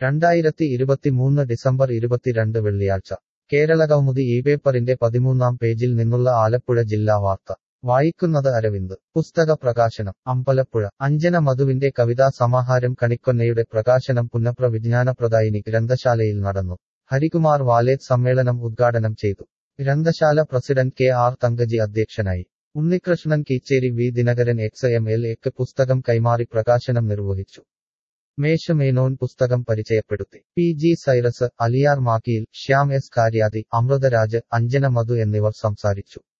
രണ്ടായിരത്തി ഇരുപത്തിമൂന്ന് ഡിസംബർ ഇരുപത്തിരണ്ട് വെള്ളിയാഴ്ച കേരളകൗമുദി ഈ പേപ്പറിന്റെ പതിമൂന്നാം പേജിൽ നിന്നുള്ള ആലപ്പുഴ ജില്ലാ വാർത്ത വായിക്കുന്നത് അരവിന്ദ് പുസ്തക പ്രകാശനം അമ്പലപ്പുഴ അഞ്ജന മധുവിന്റെ കവിതാ സമാഹാരം കണിക്കൊന്നയുടെ പ്രകാശനം പുന്നപ്ര വിജ്ഞാനപ്രദായിനി ഗ്രന്ഥശാലയിൽ നടന്നു ഹരികുമാർ വാലേത് സമ്മേളനം ഉദ്ഘാടനം ചെയ്തു ഗ്രന്ഥശാല പ്രസിഡന്റ് കെ ആർ തങ്കജി അധ്യക്ഷനായി Unnikrishnan Keecheri V Dinakaran ex M L എക്ക് പുസ്തകം കൈമാറി പ്രകാശനം നിർവഹിച്ചു മേശ മേനോൻ പുസ്തകം പരിചയപ്പെടുത്തി P G Cyrus Aliyar Makkiyil Shyam S Karyathi Amritharaj Anjana Madhu എന്നിവർ സംസാരിച്ചു